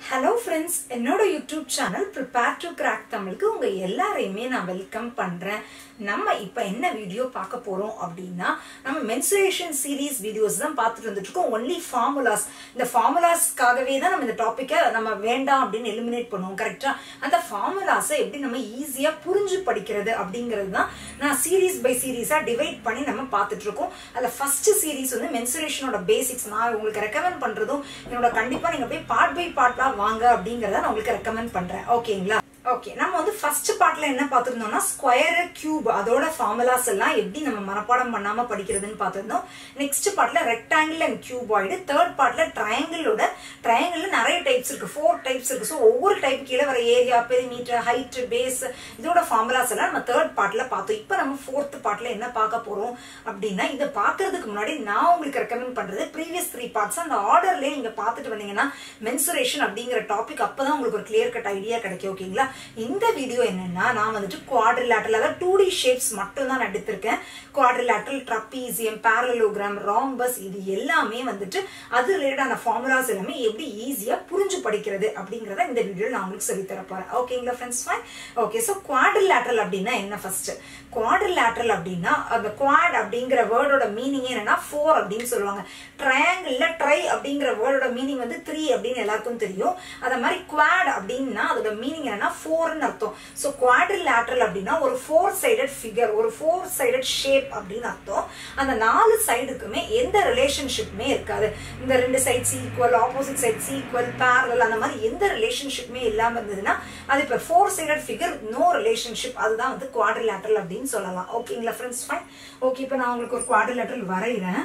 Hello friends என்னோட YouTube channel prepare to crack தமிழுக்கு உங்க எல்லாரையுமே நான் வெல்கம் பண்றேன் நம்ம இப்போ என்ன வீடியோ பார்க்க போறோம் அப்படின்னா நம்ம மென்சுரேஷன் சீரீஸ் வீடியோஸ் தான் பார்த்துட்டு வந்துட்டு இருக்கோம் ஒன்லி ஃபார்முலாஸ் இந்த ஃபார்முலாஸ்க்காகவே தான் நம்ம இந்த டாப்பிக்கை நம்ம வேண்டாம் அப்படின்னு எலிமினேட் பண்ணுவோம் கரெக்டா அந்த ஃபார்முலாஸை எப்படி நம்ம ஈஸியா புரிஞ்சு படிக்கிறது அப்படிங்கிறது தான் நான் சீரீஸ் பை சீரீஸா டிவைட் பண்ணி நம்ம பார்த்துட்டு இருக்கோம் அதில் ஃபர்ஸ்ட் சீரீஸ் வந்து மென்சுரேஷனோட பேசிக்ஸ் நான் உங்களுக்கு ரெக்கமெண்ட் பண்றதும் என்னோட கண்டிப்பா நீங்க போய் பார்ட் பை பார்ட்டா வாங்க அப்படிங்கறத நான் உங்களுக்கு ரெக்கமெண்ட் பண்றேன் ஓகேங்களா ஓகே நம்ம வந்து ஃபர்ஸ்ட் பார்ட்ல என்ன பார்த்திருந்தோம்னா ஸ்கொயர் கியூப் அதோட ஃபார்முலாஸ் எல்லாம் எப்படி நம்ம மனப்பாடம் பண்ணாம படிக்கிறதுன்னு பார்த்திருந்தோம் நெக்ஸ்ட் பார்ட்ல ரெக்டாங்கிள் அண்ட் கியூபாய்டு தேர்ட் பார்ட்ல ட்ரையாங்கிளோட ட்ரையாங்கிள் நிறைய டைப்ஸ் இருக்கு ஃபோர் டைப்ஸ் இருக்கு ஸோ ஒவ்வொரு டைப் கீழே வர ஏரியா பெரிமீட்டர் ஹைட் பேஸ் இதோட ஃபார்முலாஸ் எல்லாம் நம்ம தேர்ட் பார்ட்ல பார்த்தோம் இப்போ நம்ம ஃபோர்த் பார்ட்ல என்ன பார்க்க போறோம் அப்படின்னா இதை பார்க்கறதுக்கு முன்னாடி நான் உங்களுக்கு ரெக்கமெண்ட் பண்றது ப்ரீவியஸ் த்ரீ பார்ட்ஸ் அந்த ஆர்டர்லயே நீங்க பார்த்துட்டு வந்தீங்கன்னா மென்சுரேஷன் அப்படிங்கிற டாபிக் அப்பதான் உங்களுக்கு ஒரு கிளியர் கட் ஐடியா கிடைக்கும் ஓகேங்களா இந்த வீடியோ என்னன்னா நான் வந்துட்டு குவாட்ரிலேட்டரல் அதாவது டூ டி ஷேப்ஸ் மட்டும் தான் நான் எடுத்திருக்கேன் குவாட்ரிலேட்டரல் ட்ரப்பீசியம் பேரலோகிராம் ராம்பஸ் இது எல்லாமே வந்துட்டு அது ரிலேட்டடான ஃபார்முலாஸ் எல்லாமே எப்படி ஈஸியா புரிஞ்சு படிக்கிறது அப்படிங்கறத இந்த வீடியோ நான் உங்களுக்கு சொல்லி தர போறேன் ஓகேங்களா friends fine okay so quadrilateral அப்படின்னா என்ன ஃபர்ஸ்ட் குவாட்ரிலேட்டரல் அப்படின்னா அந்த குவாட் அப்படிங்கிற வேர்டோட மீனிங் என்னன்னா ஃபோர் அப்படின்னு சொல்லுவாங்க ட்ரையாங்கிள் ட்ரை அப்படிங்கிற வேர்டோட மீனிங் வந்து த்ரீ அப்படின்னு எல்லாருக்கும் தெரியும் அத மாதிரி குவாட் அப்படின்னா அதோட மீனிங் என்னன்னா ஃபோர்னு அர்த்தம் ஸோ குவாட்ரிலேட்டரல் அப்படின்னா ஒரு ஃபோர் சைடட் ஃபிகர் ஒரு ஃபோர் சைடட் ஷேப் அப்படின்னு அர்த்தம் அந்த நாலு சைடுக்குமே எந்த ரிலேஷன்ஷிப்புமே இருக்காது இந்த ரெண்டு sides equal opposite sides equal parallel அந்த மாதிரி எந்த ரிலேஷன்ஷிப்புமே இல்லாம இருந்ததுன்னா அது இப்போ four sided figure no relationship அதுதான் வந்து குவாட்ரிலேட்டரல் அப்படின்னு சொல்லலாம் ஓகேங்களா ஃப்ரெண்ட்ஸ் ஃபைன் ஓகே இப்போ நான் உங்களுக்கு ஒரு குவாட்ரிலேட்டரல் வரைகிறேன்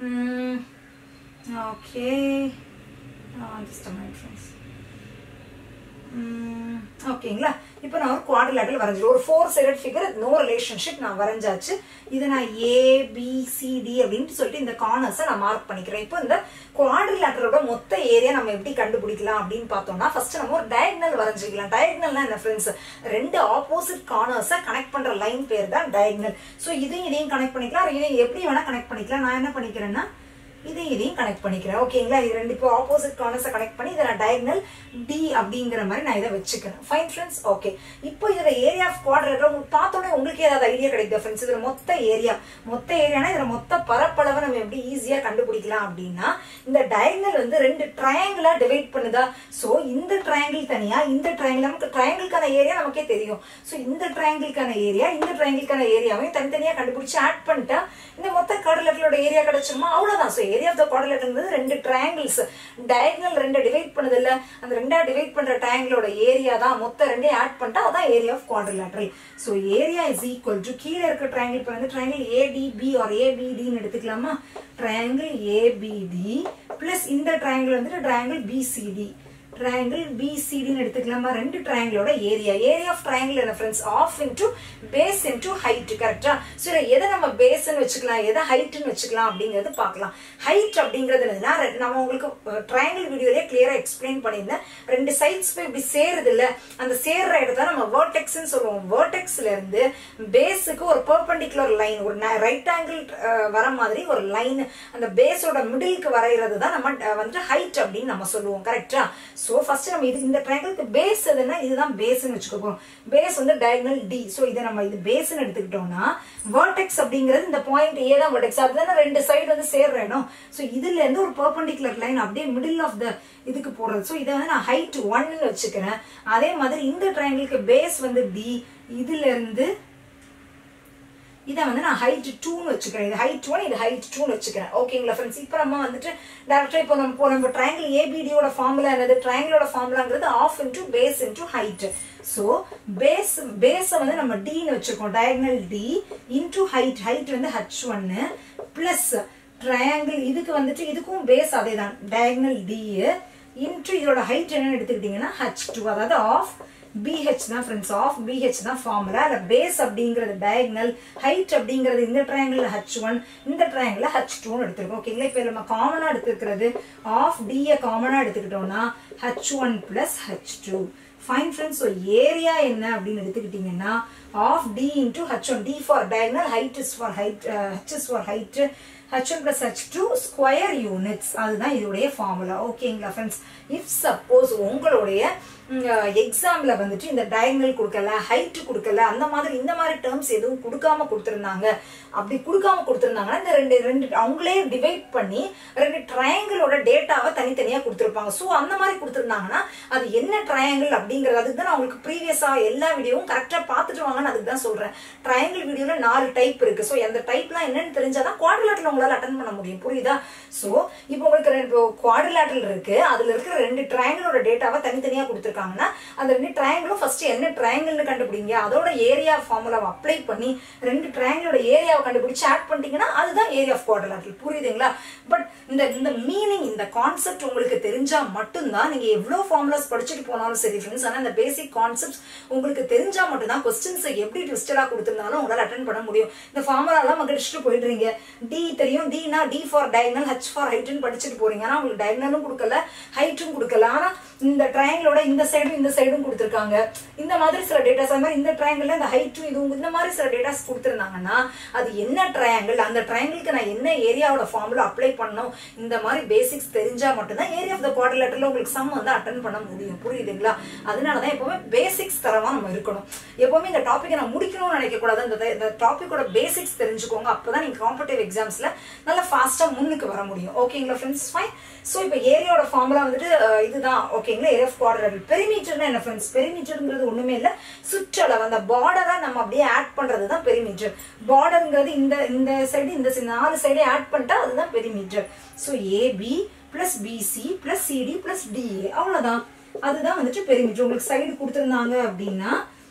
ஓகே ஜஸ்ட் மினிட் ஃப்ரெண்ட்ஸ் ஓகேங்களா இப்போ நான் ஒரு குவாட்ரிலேட்டரல் வரைஞ்சிடும் ஒரு four sided figure no relationship நான் வரைஞ்சாச்சு இதை நான் ஏ பி சி டி அப்படின்ட்டு சொல்லிட்டு இந்த கார்னர்ஸை நான் மார்க் பண்ணிக்கிறேன் இப்போ இந்த குவாட்ரிலேட்டரோட மொத்த ஏரியா நம்ம எப்படி கண்டுபிடிக்கலாம் அப்படின்னு பார்த்தோம்னா ஃபர்ஸ்ட் நம்ம ஒரு டயக்னல் வரைஞ்சிக்கலாம் டயக்னல்னா என்ன ஃப்ரெண்ட்ஸ் ரெண்டு ஆப்போசிட் கார்னர்ஸை கனெக்ட் பண்ற லைன் பேர் தான் டயக்னல் ஸோ இதையும் இதையும் கனெக்ட் பண்ணிக்கலாம் இதையும் எப்படி வேணா கனெக்ட் பண்ணிக்கலாம் நான் என்ன பண்ணிக்கிறேன்னா இதையும் இதையும் கனெக்ட் பண்ணிக்கிறேன் ஓகேங்களா இது ரெண்டு இப்போ ஆப்போசிட் கார்னர்ஸை கனெக்ட் பண்ணி இதை நான் டயக்னல் டி அப்படிங்கிற மாதிரி நான் இதை வச்சுக்கிறேன் ஃபைன் ஃப்ரெண்ட்ஸ் ஓகே இப்போ இதோட ஏரியா ஆஃப் குவாட்ரேட்டர் உங்களுக்கு பார்த்தோன்னே உங்களுக்கு ஏதாவது ஐடியா கிடைக்குது ஃப்ரெண்ட்ஸ் இதுல மொத்த ஏரியா மொத்த ஏரியானா இதுல மொத்த பரப்பளவை நம்ம எப்படி ஈஸியா கண்டுபிடிக்கலாம் அப்படின்னா இந்த டயக்னல் வந்து ரெண்டு ட்ரையாங்கிளா டிவைட் பண்ணுதா ஸோ இந்த ட்ரையாங்கிள் தனியா இந்த ட்ரையாங்கிள் நமக்கு ட்ரையாங்கிள்கான ஏரியா நமக்கே தெரியும் ஸோ இந்த ட்ரையாங்கிள்கான ஏரியா இந்த ட்ரையாங்கிள்கான ஏரியாவையும் தனித்தனியா கண்டுபிடிச்சு ஆட் பண்ணிட்டா இந்த மொத்த குவாட்ரிலேட்டரோட ஏரியா கிடைச்சிருமா அவ்வளவுதான் so area of the quadrilateral ரெண்டு ட்ரையாங்கிள்ஸ் டயக்னல் ரெண்டு டிவைட் பண்ணுது இல்ல அந்த ரெண்டா டிவைட் பண்ற ட்ரையாங்கிளோட ஏரியா தான் மொத்த ரெண்டையும் ஆட் பண்ணிட்டா அதான் area of quadrilateral so area is equal to கீழே இருக்க ட்ரையாங்கிள் இப்போ வந்து ட்ரையாங்கிள் ஏடிபி ஆர் ஏபிடின்னு எடுத்துக்கலாமா ட்ரையாங்கிள் ஏபிடி பிளஸ் இந்த ட்ரையாங்கிள் வந்துட்டு ட்ரையாங்கிள் பிசிடி ட்ரையாங்கிள் பிசிடின்னு எடுத்துக்கலாமா ரெண்டு ட்ரையாங்கிளோட ஏரியா ஏரியா ஆஃப் ட்ரையாங்கிள் என்ன friends half into base into height கரெக்டா ஸோ எதை நம்ம பேஸ்ன்னு வச்சுக்கலாம் எதை ஹைட்னு வச்சுக்கலாம் அப்படிங்கிறது பார்க்கலாம் ஹைட் அப்படிங்கிறது என்னதுன்னா நம்ம உங்களுக்கு ட்ரையாங்கிள் வீடியோலயே கிளியரா எக்ஸ்பிளைன் பண்ணியிருந்தேன் ரெண்டு சைட்ஸ் போய் இப்படி சேருது இல்ல அந்த சேர்ற இடத்த நம்ம வேர்டெக்ஸ்ன்னு சொல்லுவோம் வேர்டெக்ஸ்ல இருந்து பேஸுக்கு ஒரு பெர்பெண்டிகுலர் லைன் ஒரு ரைட் ஆங்கிள் வர மாதிரி ஒரு லைன் அந்த பேஸோட மிடிலுக்கு வரைகிறது தான் நம்ம வந்துட்டு ஹைட் அப்படின்னு நம்ம சொல்லுவோம் கரெக்டா ஸோ ஃபர்ஸ்ட் நம்ம இது இந்த ட்ரையாங்கிளுக்கு பேஸ் எதுனா இதுதான் பேஸ்ன்னு வச்சுக்கோங்க பேஸ் வந்து டயக்னல் டி ஸோ இதை நம்ம இது பேஸ்ன்னு எடுத்துக்கிட்டோம்னா வேர்டெக்ஸ் அப்படிங்கிறது இந்த பாயிண்ட் ஏ தான் வேர்டெக்ஸ் அதுதானே ரெண்டு சைடு வந்து சேர்ற இடம் ஸோ இதுல இருந்து ஒரு பெர்பெண்டிகுலர் லைன் அப்படியே மிடில் ஆஃப் த இதுக்கு போடுறது ஸோ இதை வந்து நான் ஹைட் ஒன்னு வச்சுக்கிறேன் அதே மாதிரி இந்த ட்ரையாங்கிளுக்கு பேஸ் வந்து டி இதுல இருந்து இதை வந்து நான் ஹைட் டூன்னு வச்சுக்கிறேன் இது ஹைட் ஒன் இது ஹைட் டூன்னு வச்சுக்கிறேன் ஓகேங்களா ஃப்ரெண்ட்ஸ் இப்போ நம்ம வந்துட்டு டேரக்டா இப்போ நம்ம இப்போ நம்ம ட்ரையாங்கிள் ஏபிடியோட ஃபார்முலா என்னது ட்ரையாங்கிளோட ஃபார்முலாங்கிறது half into base into height so base பேஸை வந்து நம்ம டின்னு வச்சிருக்கோம் diagonal D into height height வந்து ஹச் ஒன்னு பிளஸ் ட்ரையாங்கிள் இதுக்கு வந்துட்டு இதுக்கும் பேஸ் அதே தான் டயக்னல் டி இன்டூ இதோட ஹைட் என்னன்னு எடுத்துக்கிட்டீங்கன்னா ஹச் டூ அதாவது ஆஃப் பிஹெச் தான் ஃப்ரெண்ட்ஸ் ஆஃப் பிஹெச் தான் ஃபார்முலா இல்ல பேஸ் அப்படிங்கிறது டயக்னல் ஹைட் அப்படிங்கிறது இந்த ட்ரையாங்கிள் ஹச் ஒன் இந்த ட்ரையாங்கிள் ஹச் டூன்னு எடுத்திருக்கோம் ஓகேங்களா இப்போ நம்ம காமனா எடுத்துக்கிறது ஆஃப் டியை காமனா எடுத்துக்கிட்டோம்னா H one plus H two fine friends so area என்ன அப்படின்னு எடுத்துக்கிட்டீங்கன்னா half D into H one D for diagonal height is for height H is for height H one plus H two square units அதுதான் இதோடைய formula ஓகேங்களா friends if suppose உங்களுடைய எக்ஸாம்ல வந்துட்டு இந்த டயங்கல் கொடுக்கல ஹைட் கொடுக்கல அந்த மாதிரி இந்த மாதிரி டேர்ம்ஸ் எதுவும் கொடுக்காம கொடுத்துருந்தாங்க அப்படி கொடுக்காம கொடுத்துருந்தாங்கன்னா இந்த ரெண்டு ரெண்டு அவங்களே டிவைட் பண்ணி ரெண்டு ட்ரையாங்கிளோட டேட்டாவை தனித்தனியா கொடுத்துருப்பாங்க ஸோ அந்த மாதிரி கொடுத்துருந்தாங்கன்னா அது என்ன ட்ரையாங்கிள் அப்படிங்கிறது அதுக்கு தான் நான் உங்களுக்கு ப்ரீவியஸா எல்லா வீடியோவும் கரெக்டா பார்த்துட்டு வாங்கன்னு அதுக்கு தான் சொல்றேன் ட்ரையாங்கிள் வீடியோல நாலு டைப் இருக்கு ஸோ அந்த டைப்லாம் என்னன்னு தெரிஞ்சாதான் குவாட்ரிலேட்டர் உங்களால அட்டன் பண்ண முடியும் புரியுதா ஸோ இப்போ உங்களுக்கு ரெண்டு குவாட்ரிலேட்டர் இருக்கு அதுல இருக்கிற ரெண்டு ட்ரையாங்கிளோட டேட்டாவை தனித்தனியா கொடுத்துருக்காங்கன்னா அந்த ரெண்டு ட்ரையாங்கிளும் ஃபர்ஸ்ட் என்ன ட்ரையாங்கிள்னு கண்டுபிடிங்க அதோட ஏரியா ஃபார்முலாவை அப்ளை பண்ணி ரெண்டு ட்ரையாங்கிளோட ஏரியாவை கண்டுபிடிச்சு ஆட் பண்ணிட்டீங்கன்னா அதுதான் ஏரியா ஆஃப் குவாட்ரிலேட்டர் புரியுதுங்களா பட் இந்த இந்த மீனிங் இந்த கான்செப்ட் உங்களுக்கு தெரிஞ்சா மட்டும்தான் நீங்க எவ்வளவு ஃபார்முலாஸ் படிச்சுட்டு போனாலும் சரி ஃப்ரெண்ட்ஸ் ஆனா இந்த பேசிக் கான்செப்ட்ஸ் உங்களுக்கு தெரிஞ்சா மட்டும்தான் கொஸ்டின்ஸ் எப்படி ட்விஸ்டடா கொடுத்திருந்தாலும் உங்களால அட்டன் பண்ண முடியும் இந்த ஃபார்முலா எல்லாம் மகிழ்ச்சிட்டு போயிடுறீங்க டி தெரியும் டினா D for diagonal H for ஹைட்னு படிச்சுட்டு போறீங்க ஆனா உங்களுக்கு டயக்னலும் கொடுக்கல ஹைட்டும் கொடுக்கல ஆனா இந்த ட்ரையாங்கிளோட இந்த சைடும் இந்த சைடும் கொடுத்துருக்காங்க இந்த மாதிரி சில டேட்டாஸ் அது மாதிரி இந்த ட்ரையாங்கிள் இந்த ஹைட்டும் இதுவும் இந்த மாதிரி சில டேட்டாஸ் கொடுத்துருந்தாங்கன்னா அது என்ன ட்ரையாங்கிள் அந்த ட்ரையாங்கிளுக்கு நான் என்ன ஏரியாவோட ஃபார்முலா அப்ளை பண்ணணும் இந்த மாதிரி பேசிக்ஸ் தெரிஞ்சா மட்டும்தான் ஏரியா ஆஃப் த குவாட்ரிலேட்டர்ல உங்களுக்கு சம் வந்து அட்டன் பண்ண முடியும் புரியுதுங்களா அதனாலதான் எப்பவுமே பேசிக்ஸ் தரமா நம்ம இருக்கணும் எப்பவுமே இந்த டாபிக்கை நான் முடிக்கணும்னு நினைக்க கூடாது இந்த இந்த டாபிக்கோட பேசிக்ஸ் தெரிஞ்சுக்கோங்க அப்பதான் நீங்க காம்படிட்டிவ் எக்ஸாம்ஸ்ல நல்லா ஃபாஸ்டா முன்னுக்கு வர முடியும் ஓகேங்களா ஃப்ரெண்ட்ஸ் ஃபைன் ஸோ இப்போ ஏரியாவோட ஃபார்முலா வந்துட்டு அஹ், இதுதான் ஓகேங்களா ஏரியா ஆஃப் குவாட்ரேட்டர் பெரிமீட்டர்னா என்ன ஃப்ரெண்ட்ஸ் பெரிமீட்டர்ங்கிறது ஒண்ணுமே இல்லை சுற்றளவு அந்த பார்டரா நம்ம அப்படியே ஆட் பண்றது தான் பெரிமீட்டர் பார்டருங்கிறது இந்த இந்த சைடு இந்த side, நாலு சைடு ஆட் பண்ணிட்டா அதுதான் perimeter so AB plus BC plus CD plus DA அவ்வளவுதான் அதுதான் வந்துட்டு பெரிமீட்டர் உங்களுக்கு சைடு கொடுத்துருந்தாங்க அப்படின்னா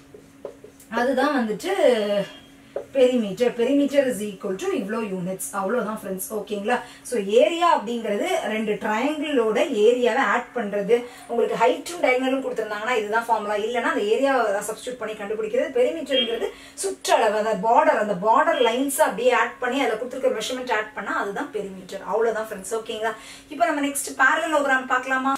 அதுதான் வந்துட்டு perimeter perimeter is equal to இவ்வளோ யூனிட்ஸ் அவ்வளோதான் ஃப்ரெண்ட்ஸ் ஓகேங்களா ஸோ ஏரியா அப்படிங்கிறது ரெண்டு ட்ரையாங்கிளோட ஏரியாவை ஆட் பண்றது உங்களுக்கு ஹைட்டும் டயங்கலும் கொடுத்துருந்தாங்கன்னா இதுதான் ஃபார்முலா இல்லைன்னா அந்த ஏரியாவை சப்ஸ்டியூட் பண்ணி கண்டுபிடிக்கிறது பெரிமீட்டர்ங்கிறது சுற்றளவு அந்த பார்டர் அந்த பார்டர் லைன்ஸ் அப்படியே ஆட் பண்ணி அதில் கொடுத்துருக்க மெஷர்மெண்ட் ஆட் பண்ணா அதுதான் பெரிமீட்டர் அவ்வளோதான் ஃப்ரெண்ட்ஸ் ஓகேங்களா இப்போ நம்ம நெக்ஸ்ட் பேரலோகிராம் பார்க்கலாமா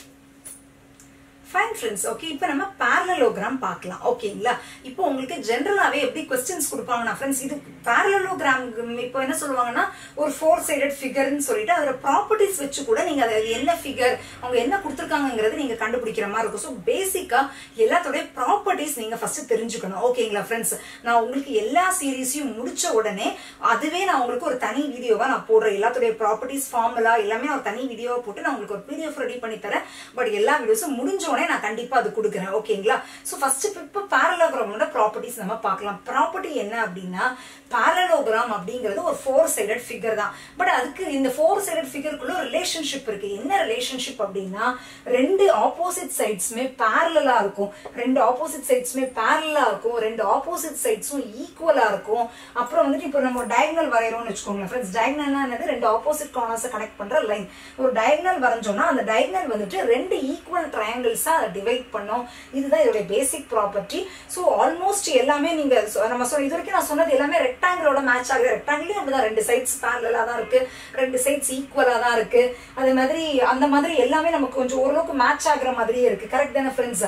ஃபைன் ஃப்ரெண்ட்ஸ் ஓகே இப்போ நம்ம பேரலோகிராம் பார்க்கலாம் ஓகேங்களா இப்போ உங்களுக்கு ஜென்ரலாகவே எப்படி கொஸ்டின்ஸ் கொடுப்பாங்கன்னா ஃப்ரெண்ட்ஸ் இது பேரலோகிராம் இப்போ என்ன சொல்லுவாங்கன்னா ஒரு ஃபோர் சைடட் ஃபிகர்னு சொல்லிட்டு அதோட ப்ராப்பர்ட்டிஸ் வச்சு கூட நீங்க அதை என்ன ஃபிகர் அவங்க என்ன கொடுத்துருக்காங்கிறது நீங்க கண்டுபிடிக்கிற மாதிரி இருக்கும் ஸோ பேசிக்கா எல்லாத்தோடைய ப்ராப்பர்ட்டிஸ் நீங்க ஃபர்ஸ்ட் தெரிஞ்சுக்கணும் ஓகேங்களா ஃப்ரெண்ட்ஸ் நான் உங்களுக்கு எல்லா சீரீஸையும் முடிச்ச உடனே அதுவே நான் உங்களுக்கு ஒரு தனி வீடியோவா நான் போடுறேன் எல்லாத்துடைய ப்ராப்பர்ட்டிஸ் ஃபார்முலா எல்லாமே நான் ஒரு தனி வீடியோவை போட்டு நான் உங்களுக்கு ஒரு பிடிஎஃப் ரெடி பண்ணி தரேன் பட் எல்லா வீடியோஸும் முடிஞ்ச உடனே நான் கண்டிப்பா அது கொடுக்குறேன் ஓகேங்களா ஸோ ஃபர்ஸ்ட் இப்போ பேரலோகிராமோட ப்ராப்பர்ட்டிஸ் நம்ம பார்க்கலாம் ப்ராப்பர்ட்டி என்ன அப்படின்னா பேரலோகிராம் அப்படிங்கிறது ஒரு ஃபோர் சைடட் ஃபிகர் தான் பட் அதுக்கு இந்த ஃபோர் சைடட் ஃபிகருக்குள்ள ஒரு ரிலேஷன்ஷிப் இருக்கு என்ன ரிலேஷன்ஷிப் அப்படின்னா ரெண்டு ஆப்போசிட் சைட்ஸுமே பேரலா இருக்கும் ரெண்டு ஆப்போசிட் சைட்ஸுமே பேரலா இருக்கும் ரெண்டு ஆப்போசிட் சைட்ஸும் ஈக்குவலா இருக்கும் அப்புறம் வந்துட்டு இப்போ நம்ம டயகனல் வரைகிறோம்னு வச்சுக்கோங்களேன் ஃப்ரெண்ட்ஸ் டயகனல்னா என்னது ரெண்டு ஆப்போசிட் கார்னர்ஸை கனெக்ட் பண்ற லைன் ஒரு டயகனல் வரைஞ்சோம்னா அந்த டயகனல் வந்துட்டு ரெண்டு ஈக்குவல் ட்ரையாங்கிள்ஸா அதை டிவைட் பண்ணோம் இதுதான் இதோட பேசிக் ப்ராப்பர்ட்டி ஸோ ஆல்மோஸ்ட் எல்லாமே நீங்க சொ- நம்ம சொன்ன இது வரைக்கும் நான் சொன்னது எல்லாமே ரெக்டாங்கிளோட மேட்ச் ஆகுது ரெக்டாங்கிலும் அப்படிதான் ரெண்டு சைட்ஸ் பேரலா தான் இருக்கு ரெண்டு சைட்ஸ் ஈக்குவலா தான் இருக்கு அதே மாதிரி அந்த மாதிரி எல்லாமே நமக்கு கொஞ்சம் ஓரளவுக்கு மேட்ச் ஆகுற மாதிரியே இருக்கு கரெக்ட் தானே ஃப்ரெண்ட்ஸ்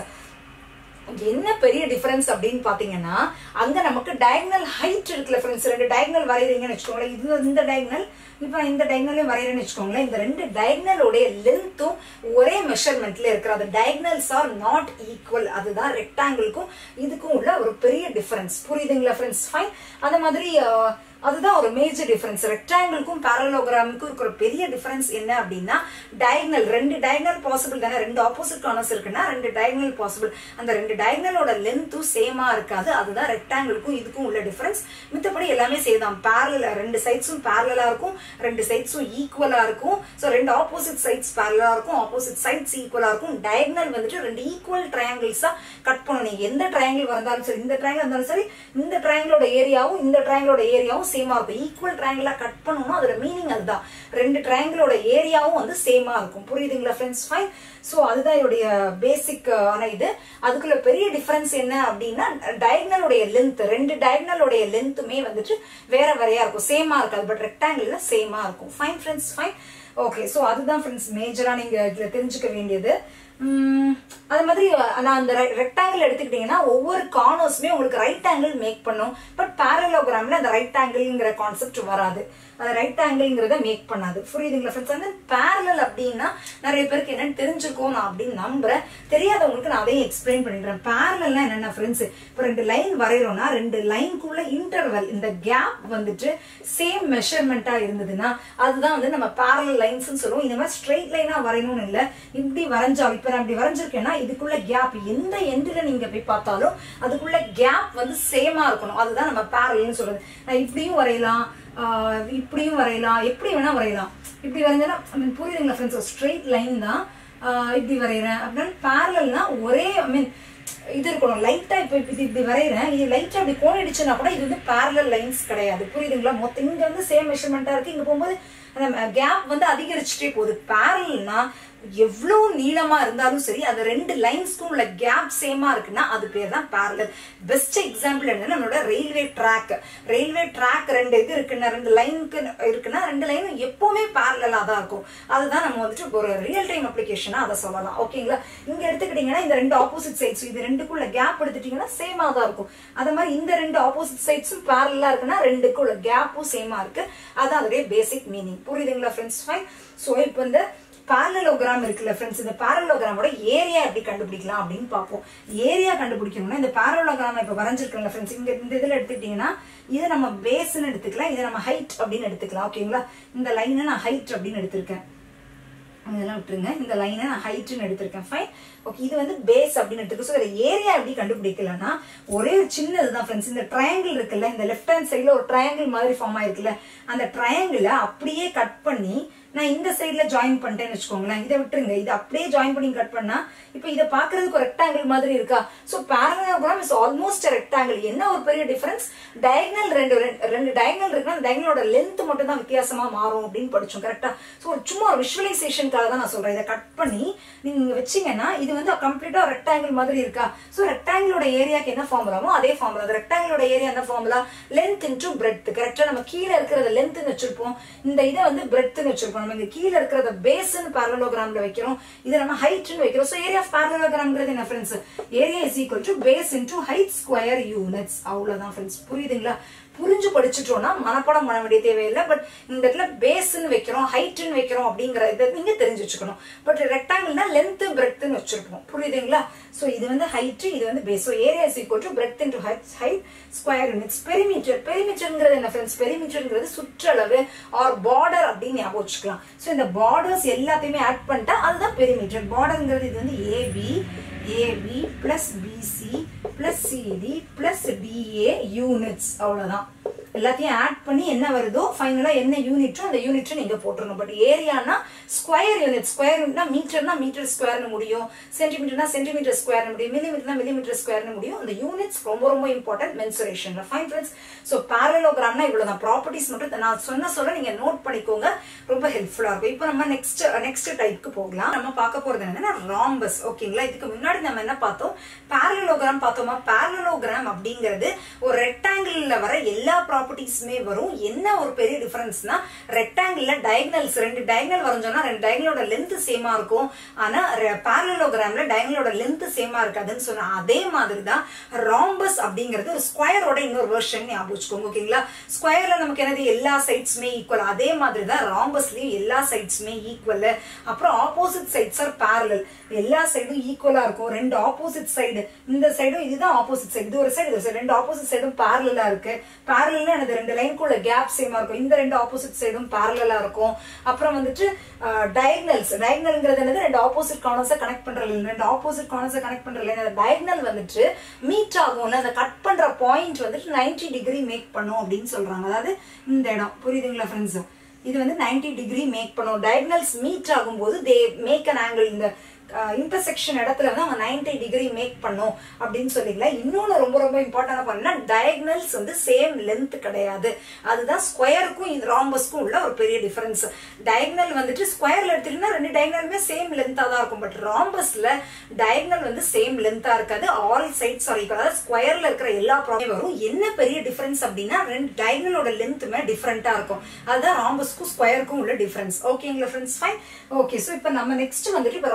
என்ன பெரிய டிஃபரன்ஸ் அப்படின்னு பாத்தீங்கன்னா அங்க நமக்கு டயகனல் ஹைட் இருக்குல்ல ஃப்ரெண்ட்ஸ் ரெண்டு டயகனல் வரைகிறீங்கன்னு வச்சுக்கோங்களேன் இது இந்த டயகனல் இப்போ நான் இந்த டயகனலையும் வரைகிறேன்னு வச்சுக்கோங்களேன் இந்த ரெண்டு டயகனலோடைய லென்த்தும் ஒரே மெஷர்மெண்ட்ல இருக்கிற அந்த டயகனல்ஸ் ஆர் நாட் ஈக்குவல் அதுதான் ரெக்டாங்கிளுக்கும் இதுக்கும் உள்ள ஒரு பெரிய டிஃபரன்ஸ் புரியுதுங்களா ஃப்ரெண்ட்ஸ் ஃபைன் அந்த மாதிரி அஹ், அதுதான் ஒரு மேஜர் டிஃபரன்ஸ் ரெக்டாங்கிளுக்கும் பேரலோகிராமுக்கும் இருக்கிற பெரிய டிஃபரன்ஸ் என்ன அப்படின்னா டயகனல் ரெண்டு டயகனல் பாசிபிள் தானே ரெண்டு ஆப்போசிட் கார்னர்ஸ் இருக்குன்னா ரெண்டு டயகனல் பாசிபிள் அந்த ரெண்டு டயகனலோட லென்த்தும் சேமா இருக்காது அதுதான் ரெக்டாங்கிளுக்கும் இதுக்கும் உள்ள டிஃபரன்ஸ் மித்தபடி எல்லாமே சேதான் பேரல ரெண்டு சைட்ஸும் பேரலா இருக்கும் ரெண்டு சைட்ஸும் ஈக்குவலா இருக்கும் ஸோ ரெண்டு ஆப்போசிட் சைட்ஸ் பேரலா இருக்கும் ஆப்போசிட் சைட்ஸ் ஈக்குவலா இருக்கும் டயகனல் வந்துட்டு ரெண்டு ஈக்குவல் ட்ரையாங்கிள்ஸா கட் பண்ணணும் நீங்க எந்த ட்ரையாங்கிள் வந்தாலும் சரி இந்த ட்ரையாங்கிள் இருந்தாலும் சரி இந்த ட்ரையாங்கிளோட ஏரியாவும் இந்த ட்ரையாங்கிளோட ஏரியாவும் சேமா இருக்கும் ஈக்குவல் ட்ரையாங்கிளா கட் பண்ணணும் அதோட மீனிங் அதுதான் ரெண்டு ட்ரையாங்கிளோட ஏரியாவும் வந்து சேமா இருக்கும் புரியுதுங்களா ஃப்ரெண்ட்ஸ் ஃபைன் ஸோ அதுதான் இதோடைய பேசிக் ஆன இது அதுக்குள்ள பெரிய டிஃபரன்ஸ் என்ன அப்படின்னா டயகனலுடைய லென்த் ரெண்டு டயகனலுடைய லென்த்துமே வந்துட்டு வேற வேறையா இருக்கும் சேமா இருக்காது பட் ரெக்டாங்கிள் சேமா இருக்கும் fine friends fine okay so அதுதான் ஃப்ரெண்ட்ஸ் மேஜரா நீங்க இதுல தெரிஞ்சுக்க வேண்டியது உம், அது மாதிரி அஹ், நான் அந்த ரெக்டாங்கிள் எடுத்துக்கிட்டீங்கன்னா ஒவ்வொரு கார்னர்ஸுமே உங்களுக்கு ரைட் ஆங்கிள் மேக் பண்ணும் பட் பேரலோகிராம்ல அந்த ரைட் ஆங்கிள்ங்கிற கான்செப்ட் வராது அது ரைட் ஆங்கிள்ங்கிறத மேக் பண்ணாது புரியுதுங்களா ஃப்ரெண்ட்ஸ் வந்து பேரலல் அப்படின்னா நிறைய பேருக்கு என்னன்னு தெரிஞ்சிருக்கும் நான் அப்படின்னு நம்புறேன் தெரியாதவங்களுக்கு நான் அதையும் எக்ஸ்பிளைன் பண்ணிடுறேன் பேரலல்னா என்னென்ன ஃப்ரெண்ட்ஸ் இப்போ ரெண்டு லைன் வரைகிறோம்னா ரெண்டு லைனுக்குள்ள இன்டர்வல் இந்த கேப் வந்துட்டு சேம் மெஷர்மெண்ட்டா இருந்ததுன்னா அதுதான் வந்து நம்ம பேரலல் லைன்ஸ் சொல்லுவோம் இந்த மாதிரி ஸ்ட்ரெயிட் லைனா வரையணும்னு இல்லை இப்படி வரைஞ்சாலும் இப்போ நான் இப்படி வரைஞ்சிருக்கேன்னா இதுக்குள்ள கேப் எந்த எண்டில் நீங்க போய் பார்த்தாலும் அதுக்குள்ள கேப் வந்து சேமா இருக்கணும் அதுதான் நம்ம பேரல்னு சொல்றது நான் இப்படியும் வரையலாம் ஆஹ் இப்படியும் வரையலாம் எப்படி வேணா வரையலாம் இப்படி வரைஞ்சா புரியுதுங்களா ஃப்ரெண்ட்ஸ் ஸ்ட்ரெயிட் லைன் தான் ஆஹ் இப்படி வரைகிறேன் அப்படின்னா பேரலல்னா ஒரே ஐ மீன் இது இருக்கணும் லைட்டா இப்போ இது இப்படி வரைகிறேன் இது லைட்டா அப்படி கோணிடுச்சுன்னா கூட இது வந்து பேரலல் லைன்ஸ் கிடையாது புரியுதுங்களா மொத்தம் இங்க வந்து சேம் மெஷர்மெண்ட்டா இருக்கு இங்க போகும்போது அந்த கேப் வந்து அதிகரிச்சுட்டே போகுது பேரல்னா எவ்வளவு நீளமா இருந்தாலும் சரி அது ரெண்டு லைன்ஸ்க்கும் உள்ள கேப் சேமா இருக்குன்னா அது பேர் தான் பேரலல் பெஸ்ட் எக்ஸாம்பிள் என்னன்னா நம்மளோட ரயில்வே ட்ராக் ரயில்வே ட்ராக் ரெண்டு இது இருக்குன்னா ரெண்டு லைனுக்கு இருக்குன்னா ரெண்டு லைனும் எப்பவுமே பேரலா தான் இருக்கும் அதுதான் நம்ம வந்துட்டு ஒரு ரியல் டைம் அப்ளிகேஷனா அதை சொல்லலாம் ஓகேங்களா இங்க எடுத்துக்கிட்டீங்கன்னா இந்த ரெண்டு ஆப்போசிட் சைட்ஸ் இது ரெண்டுக்குள்ள கேப் எடுத்துட்டீங்கன்னா சேமா தான் இருக்கும் அது மாதிரி இந்த ரெண்டு ஆப்போசிட் சைட்ஸும் பேரலா இருக்குன்னா ரெண்டுக்குள்ள கேப்பும் சேமா இருக்கு அதான் அதோடைய பேசிக் மீனிங் புரியுதுங்களா ஃப்ரெண்ட்ஸ் ஃபைன் ஸோ இப்போ இந்த parallelogram இருக்குல்ல ஃப்ரெண்ட்ஸ் இந்த parallelogramோட ஏரியா எப்படி கண்டுபிடிக்கலாம் அப்படின்னு பார்ப்போம் ஏரியா கண்டுபிடிக்கணும்னா இந்த parallelogram இப்ப வரைஞ்சிருக்கல ஃப்ரெண்ட்ஸ் இங்க இந்த இதுல எடுத்துக்கிட்டீங்கன்னா இதை நம்ம பேஸ்ன்னு எடுத்துக்கலாம் இதை நம்ம ஹைட் அப்படின்னு எடுத்துக்கலாம் ஓகேங்களா இந்த லைனை நான் ஹைட் அப்படின்னு எடுத்திருக்கேன் இதெல்லாம் விட்டுருங்க இந்த லைனை நான் ஹைட்னு எடுத்திருக்கேன் ஃபைன் ஓகே இது வந்து பேஸ் அப்படின்னு எடுத்துருக்கு ஸோ ஏரியா எப்படி கண்டுபிடிக்கலன்னா ஒரே ஒரு சின்ன இதுதான் ஃப்ரெண்ட்ஸ் இந்த ட்ரையாங்கிள் இருக்குல்ல இந்த லெஃப்ட் ஹேண்ட் சைடில் ஒரு ட்ரையாங்கிள் மாதிரி ஃபார்ம் ஆயிருக்குல்ல அந்த ட்ரையாங்கிளை அப்படியே கட் பண்ணி நான் இந்த சைடுல ஜாயின் பண்ணிட்டேன்னு வச்சுக்கோங்களேன் இதை விட்டுருங்க இது அப்படியே ஜாயின் பண்ணி கட் பண்ணா இப்போ இதை பாக்குறதுக்கு ஒரு ரெக்டாங்கிள் மாதிரி இருக்கா so parallelogram is almost rectangle என்ன ஒரு பெரிய டிஃபரன்ஸ் டயகனல் ரெண்டு ரெண்டு டயகனல் இருக்குன்னா அந்த டயகனலோட லென்த் மட்டும் தான் வித்தியாசமா மாறும் அப்படின்னு படிச்சோம் கரெக்டா ஸோ சும்மா ஒரு விஷுவலைசேஷனுக்காக தான் நான் சொல்றேன் இதை கட் பண்ணி நீங்க வச்சீங்கன்னா இது வந்து கம்ப்ளீட்டா ரெக்டாங்கிள் மாதிரி இருக்கா ஸோ ரெக்டாங்கிளோட ஏரியாக்கு என்ன ஃபார்முலாமோ அதே ஃபார்முலா அது ரெக்டாங்கிளோட ஏரியா என்ன ஃபார்முலா லென்த் இன்டூ பிரெட் கரெக்டா நம்ம கீழே இருக்கிறத லென்த்னு வச்சிருப்போம் இந்த இதை வந்து பிரெட்னு வச்சிருப்போம் நம்ம இங்க கீழே இருக்கிறத பேஸ்னு பேரலோகிராம்ல வைக்கிறோம் இதை நம்ம ஹைட்னு வைக்கிறோம் ஸோ ஏரியா ஆஃப் பேரலோகிராம்ங்கிறது என்ன friends area is equal to base into height square units அவ்வளவுதான் ஃப்ரெண்ட்ஸ் புரியுதுங்களா புரிஞ்சு படிச்சுட்டோம்னா மனப்பாடம் பண்ண வேண்டிய தேவையில்லை பட் இந்த இடத்துல பேஸ்ன்னு வைக்கிறோம் ஹைட்னு வைக்கிறோம் அப்படிங்கிற இதை நீங்க தெரிஞ்சு வச்சுக்கணும் பட் ரெக்டாங்கிள்னா லென்த் பிரெட்னு வச்சிருப்போம் புரியுதுங்களா ஸோ இது வந்து ஹைட் இது வந்து base so area is equal to breadth into height height square units perimeter பெரிமீட்டர்ங்கிறது என்ன ஃப்ரெண்ட்ஸ் பெரிமீட்டர்ங்கிறது சுற்றளவு ஆர் பார்டர் அப்படின்னு ஞாபகம் வச்சுக்கலாம் ஸோ இந்த பார்டர்ஸ் எல்லாத்தையுமே ஆட் பண்ணிட்டா அதுதான் பெரிமீட்டர் பார்டர்ங்கிறது இது வந்து AB AB plus BC plus CD plus DA units அவ்வளவுதான் எல்லாத்தையும் ஆட் பண்ணி என்ன வருதோ ஃபைனலா என்ன யூனிட்டோ அந்த யூனிட்டை நீங்க போட்டுருணும் பட் ஏரியானா ஸ்கொயர் யூனிட் ஸ்கொயர் யூனிட்னா மீட்டர்னா மீட்டர் ஸ்கொயர்னு முடியும் சென்டிமீட்டர்னா சென்டிமீட்டர் ஸ்கொயர்னு முடியும் மில்லிமீட்டர்னா மில்லிமீட்டர் ஸ்கொயர்னு முடியும் அந்த யூனிட்ஸ் ரொம்ப ரொம்ப இம்பார்ட்டன்ட் மென்சுரேஷன்ல ஃபைன் ஃப்ரெண்ட்ஸ் ஸோ பேரலோகிராம்னா இவ்வளவுதான் ப்ராப்பர்ட்டிஸ் மட்டும் நான் சொன்ன சொல்ல நீங்க நோட் பண்ணிக்கோங்க ரொம்ப ஹெல்ப்ஃபுல்லா இருக்கும் இப்போ நம்ம நெக்ஸ்ட் நெக்ஸ்ட் டைப்க்கு போகலாம் நம்ம பார்க்க போறது என்னன்னா ராம்பஸ் ஓகேங்களா இதுக்கு முன்னாடி நம்ம என்ன பார்த்தோம் பேரலோகிராம் பார்த்தோமா பேரலோகிராம் அப்படிங்கிறது ஒரு ரெக்டாங்கிள்ல வர எல்லா ப்ராப்பர்ட்டிஸுமே வரும் என்ன ஒரு பெரிய டிஃபரன்ஸ்னா ரெக்டாங்கிள்ல டயகனல்ஸ் ரெண்டு டயகனல் வரைஞ்சோம்னா ரெண்டு டயகனலோட லென்த் சேமா இருக்கும் ஆனா பேரலோகிராம்ல டயகனலோட லென்த் சேமா இருக்காதுன்னு சொன்னா அதே மாதிரி தான் ராம்பஸ் அப்படிங்கிறது ஒரு ஸ்கொயரோட இன்னொரு வெர்ஷன் ஞாபகம் வச்சுக்கோங்க ஓகேங்களா ஸ்கொயர்ல நமக்கு என்னது எல்லா சைட்ஸுமே ஈக்குவல் அதே மாதிரி தான் ராம்பஸ்லயும் எல்லா சைட்ஸுமே ஈக்குவல் அப்புறம் ஆப்போசிட் சைட்ஸ் ஆர் பேரலல் எல்லா சைடும் ஈக்குவலா இருக்கும் ரெண்டு ஆப்போசிட் சைடு இந்த சைடும் இதுதான் ஆப்போசிட் சைடு இது ஒரு சைடு இது ரெண்டு ஆப்போசிட் சைடும் பேரலா இருக்கு பேரலா எனது ரெண்டு லைனுக்குள்ள கேப் சேமா இருக்கும் இந்த ரெண்டு ஆப்போசிட் சைடும் பேரலா இருக்கும் அப்புறம் வந்துட்டு டயக்னல்ஸ் டயக்னல்ங்கிறது என்னது ரெண்டு ஆப்போசிட் கார்னர்ஸை கனெக்ட் பண்ற line. ரெண்டு ஆப்போசிட் கார்னர்ஸை கனெக்ட் பண்ற லைன் அந்த டயக்னல் வந்துட்டு மீட் ஆகும்ல அந்த கட் பண்ற பாயிண்ட் வந்துட்டு 90 டிகிரி மேக் பண்ணும் அப்படின்னு சொல்றாங்க அதாவது இந்த இடம் புரியுதுங்களா ஃப்ரெண்ட்ஸ் இது வந்து 90 டிகிரி மேக் பண்ணும் டயக்னல்ஸ் மீட் ஆகும்போது தே மேக் அன் ஆங்கிள் இந்த இன்டர்செக்ஷன் இடத்துல வந்து அவங்க நைன்டி டிகிரி மேக் பண்ணும் அப்படின்னு சொல்லிக்கலாம் இன்னொன்று ரொம்ப ரொம்ப இம்பார்ட்டன்டாக பண்ணா டயக்னல்ஸ் வந்து சேம் லென்த் கிடையாது அதுதான் ஸ்கொயருக்கும் இது ராம்பஸ்க்கும் உள்ள ஒரு பெரிய டிஃபரன்ஸ் டயக்னல் வந்துட்டு ஸ்கொயர்ல எடுத்துட்டீங்கன்னா ரெண்டு டயக்னலுமே சேம் லென்த்தாக தான் இருக்கும் பட் ராம்பஸ்ல டயக்னல் வந்து சேம் லென்த்தாக இருக்காது ஆல் சைட்ஸ் ஆர் ஈக்குவல் அதாவது ஸ்கொயர்ல இருக்கிற எல்லா ப்ராப்ளம் வரும் என்ன பெரிய டிஃபரன்ஸ் அப்படின்னா ரெண்டு டயக்னலோட லென்த்துமே டிஃப்ரெண்டா இருக்கும் அதுதான் ராம்பஸ்க்கும் ஸ்கொயருக்கும் உள்ள டிஃபரன்ஸ் ஓகேங்களா ஃப்ரெண்ட்ஸ் ஃபைன் ஓகே ஸோ இப்போ நம்ம நெக்ஸ்ட் வந்துட்டு இப்போ ராம்பஸோட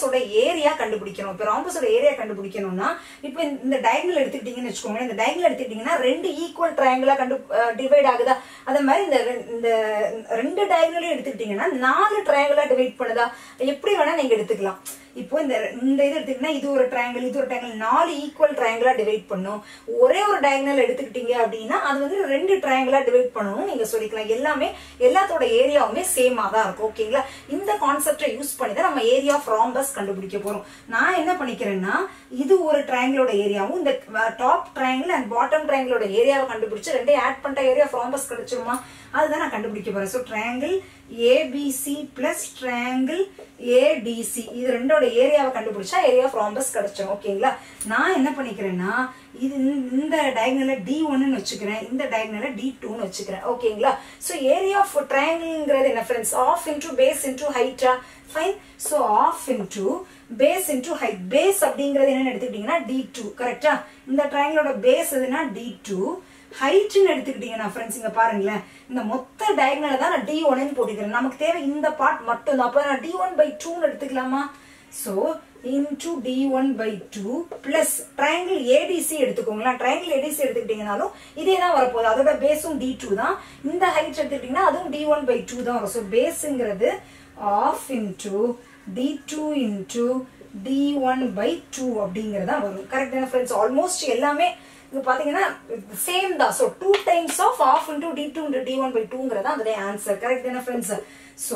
ராம்பஸோட ஏரியா கண்டுபிடிக்கணும் இப்போ ராம்பஸோட ஏரியா கண்டுபிடிக்கணும்னா இப்போ இந்த டயகனல் எடுத்துக்கிட்டீங்கன்னு வச்சுக்கோங்களேன் இந்த டயகனல் எடுத்துக்கிட்டீங்கன்னா ரெண்டு ஈக்குவல் ட்ரையாங்கிளா கண்டு டிவைட் ஆகுதா அதே மாதிரி இந்த ரெ- இந்த ரெண்டு டயகனலையும் எடுத்துக்கிட்டீங்கன்னா நாலு ட்ரையாங்கிளா டிவைட் பண்ணுதா எப்படி வேணா நீங்க எடுத்துக்கலாம் இப்போ இந்த இந்த இது எடுத்துக்கிட்டீங்கன்னா இது ஒரு ட்ரையாங்கிள் இது ஒரு ட்ரையாங்கிள் நாலு ஈக்குவல் ட்ரையாங்கிளா டிவைட் பண்ணும் ஒரே ஒரு டயகனல் எடுத்துக்கிட்டீங்க அப்படின்னா அது வந்து ரெண்டு ட்ரையாங்கிளா டிவைட் பண்ணணும் நீங்க சொல்லிக்கலாம் எல்லாமே எல்லாத்தோட ஏரியாவுமே சேமா தான் இருக்கும் ஓகேங்களா இந்த கான்செப்டை யூஸ் பண்ணி தான் நம்ம ஏரியா ஆஃப் ராம்பஸ் கண்டுபிடிக்க போறோம் நான் என்ன பண்ணிக்கிறேன்னா இது ஒரு ட்ரையாங்கிளோட ஏரியாவும் இந்த டாப் ட்ரையாங்கிள் அண்ட் பாட்டம் ட்ரையாங்கிளோட ஏரியாவை கண்டுபிடிச்சு ரெண்டையும் ஆட் பண்ணிட்ட ஏரியா ஆஃப் ராம்பஸ் கிடைச்சிருமா அதுதான் நான் கண்டுபிடிக்க போறேன் so triangle ABC plus triangle ADC இது ரெண்டோட ஏரியாவை கண்டுபிடிச்சா ஏரியா ஆஃப் ராம்பஸ் கிடைச்சிடும் ஓகேங்களா நான் என்ன பண்ணிக்கிறேன்னா இது இந்த- இந்த டயகனல டி ஒன்னு வச்சுக்கிறேன் இந்த டயகனல டி டூன்னு வச்சுக்கிறேன் ஓகேங்களா ஸோ ஏரியா ஆஃப் ட்ரையாங்கிள்ங்கிறது என்ன friends half into base into ஹைட்டா fine so half into base into height base அப்படிங்கிறது என்னன்னு எடுத்துக்கிட்டீங்கன்னா டி டூ கரெக்டா இந்த ட்ரையாங்கிளோட பேஸ் எதுனா டி டூ ஹைட்னு எடுத்துக்கிட்டீங்கன்னா ஃப்ரெண்ட்ஸ் இங்க பாருங்களேன் இந்த மொத்த டயகனல தான் நான் டி ஒன்னு போட்டுக்கிறேன் நமக்கு தேவை இந்த பார்ட் மட்டும் தான் அப்போ நான் டி ஒன் பை டூன்னு எடுத்துக்கலாமா so into D one by two plus triangle ADC எடுத்துக்கோங்களேன் ட்ரையாங்கிள் ஏடிசி எடுத்துக்கிட்டீங்கனாலும் இதே தான் வரப்போகுது அதோட பேஸும் டி டூ தான் இந்த ஹைட் எடுத்துக்கிட்டீங்கன்னா அதுவும் டி ஒன் பை டூ தான் வரும் ஸோ பேஸுங்கிறது half into D two into D one by two அப்படிங்கிறதா வரும் கரெக்ட் தானே ஃப்ரெண்ட்ஸ் ஆல்மோஸ்ட் எல்லாமே இது பாத்தீங்கன்னா சேம் தான் so two times half half into D two into D one by டூங்கிறதா அதோடைய ஆன்சர் கரெக்ட் தானே friends so